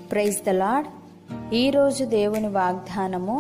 praise the lord ఈరోజు దేవుని వాగ్దానము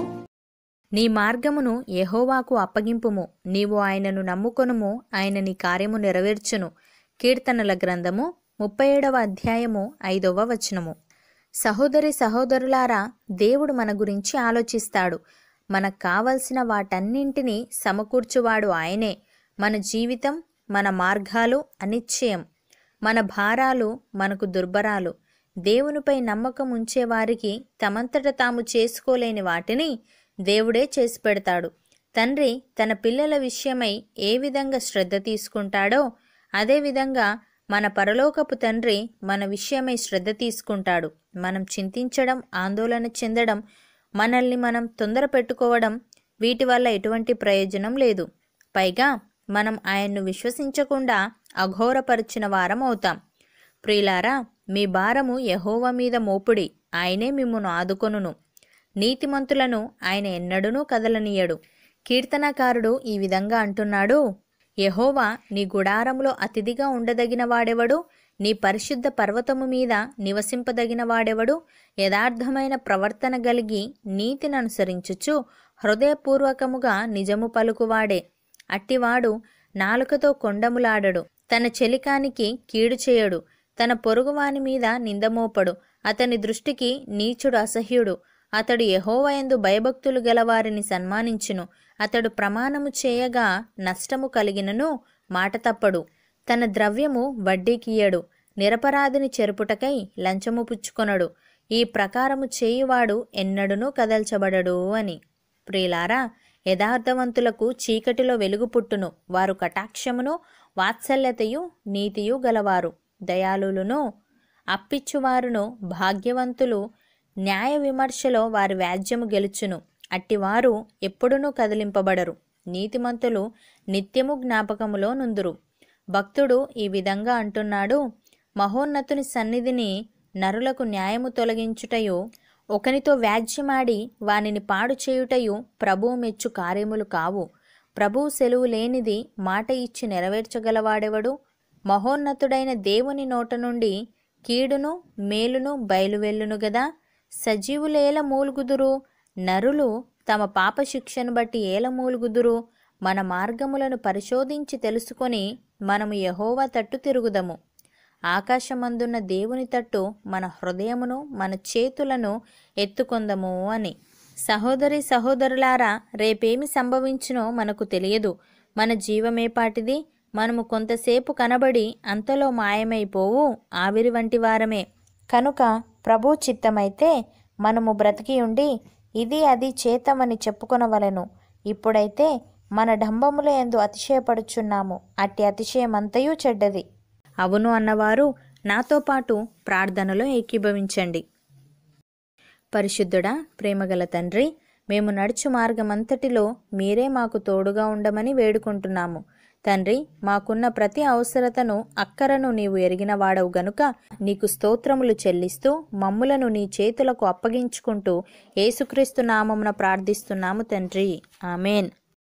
నీ మార్గమును యెహోవాకు అప్పగింపుము నీవు ఆయనను నమ్ముకొనుము ఆయన నీ కార్యము నెరవేర్చును కీర్తనల గ్రంథము ముప్పై ఏడవ అధ్యాయము ఐదవ వచనము సహోదరి సహోదరులారా దేవుడు మన గురించి ఆలోచిస్తాడు మనకు కావలసిన వాటన్నింటినీ సమకూర్చువాడు ఆయనే మన జీవితం మన మార్గాలు అనిశ్చయం మన భారాలు మనకు దుర్భరాలు దేవునిపై నమ్మకం ఉంచేవారికి తమంతట తాము చేసుకోలేని వాటిని దేవుడే చేసి పెడతాడు తండ్రి తన పిల్లల విషయమై ఏ విధంగా శ్రద్ధ తీసుకుంటాడో అదేవిధంగా మన పరలోకపు తండ్రి మన విషయమై శ్రద్ధ తీసుకుంటాడు మనం చింతించడం ఆందోళన చెందడం మనల్ని మనం తొందర పెట్టుకోవడం వీటి వల్ల ఎటువంటి ప్రయోజనం లేదు పైగా మనం ఆయన్ను విశ్వసించకుండా అఘోరపరిచిన వారం అవుతాం ప్రియులారా మీ భారము యహోవ మీద మోపుడి ఆయనే మిమ్మును ఆదుకొనును నీతిమంతులను ఆయన ఎన్నడూనూ కదలనీయడు కీర్తనకారుడు ఈ విధంగా అంటున్నాడు యహోవా నీ గుడారములో అతిథిగా ఉండదగిన వాడెవడు నీ పరిశుద్ధ పర్వతము మీద నివసింపదగిన వాడెవడు యథార్థమైన ప్రవర్తన కలిగి నీతిని అనుసరించుచు హృదయపూర్వకముగా నిజము పలుకువాడే అట్టివాడు నాలుకతో కొండములాడడు తన చెలికానికి కీడు చేయడు తన పొరుగువాని మీద నిందమోపడు అతని దృష్టికి నీచుడు అసహ్యుడు అతడు యహోవయందు భయభక్తులు గలవారిని సన్మానించును అతడు ప్రమాణము చేయగా నష్టము కలిగినను మాట తప్పడు తన ద్రవ్యము వడ్డీకియ్యడు నిరపరాధిని చెరుపుటకై లంచము పుచ్చుకొనడు ఈ ప్రకారము చేయువాడు ఎన్నడునూ కదల్చబడడు అని ప్రియులారా యథార్థవంతులకు చీకటిలో వెలుగు పుట్టును వారు కటాక్షమును వాత్సల్యతయు నీతియు గలవారు దయాళులను అప్పిచ్చువారును భాగ్యవంతులు న్యాయ విమర్శలో వారి వ్యాజ్యము గెలుచును అట్టివారు ఎప్పుడునూ కదిలింపబడరు నీతిమంతులు నిత్యము జ్ఞాపకములో నుందురు భక్తుడు ఈ విధంగా అంటున్నాడు మహోన్నతుని సన్నిధిని నరులకు న్యాయము తొలగించుటయు ఒకనితో వ్యాజ్యమాడి వానిని పాడు చేయుటయు ప్రభువు మెచ్చు కార్యములు కావు ప్రభువు సెలువు లేనిది మాట ఇచ్చి నెరవేర్చగలవాడెవడు మహోన్నతుడైన దేవుని నోట నుండి కీడును మేలును బయలువెల్లును గదా సజీవులేల మూలుగుదురు నరులు తమ పాప శిక్షను బట్టి ఏల మూలుగుదురు మన మార్గములను పరిశోధించి తెలుసుకొని మనము యహోవా తట్టు తిరుగుదము ఆకాశమందున్న దేవుని తట్టు మన హృదయమును మన చేతులను ఎత్తుకొందము అని సహోదరి సహోదరులారా రేపేమి సంభవించునో మనకు తెలియదు మన జీవమేపాటిది మనము కొంతసేపు కనబడి అంతలో మాయమైపోవు ఆవిరి వంటి వారమే కనుక ప్రభు చిత్తమైతే మనము బ్రతికి ఉండి ఇది అది చేతమని చెప్పుకొనవలెను ఇప్పుడైతే మన డంబముల ఎందు అతిశయపడుచున్నాము అట్టి అతిశయమంతయూ చెడ్డది అవును అన్నవారు నాతో పాటు ప్రార్థనలో ఏకీభవించండి పరిశుద్ధుడా ప్రేమగల తండ్రి మేము నడుచు మార్గమంతటిలో మీరే మాకు తోడుగా ఉండమని వేడుకుంటున్నాము తండ్రి మాకున్న ప్రతి అవసరతను అక్కరను నీవు ఎరిగిన వాడవు గనుక నీకు స్తోత్రములు చెల్లిస్తూ మమ్ములను నీ చేతులకు అప్పగించుకుంటూ యేసుక్రీస్తు నామమున ప్రార్థిస్తున్నాము తండ్రి ఆమెన్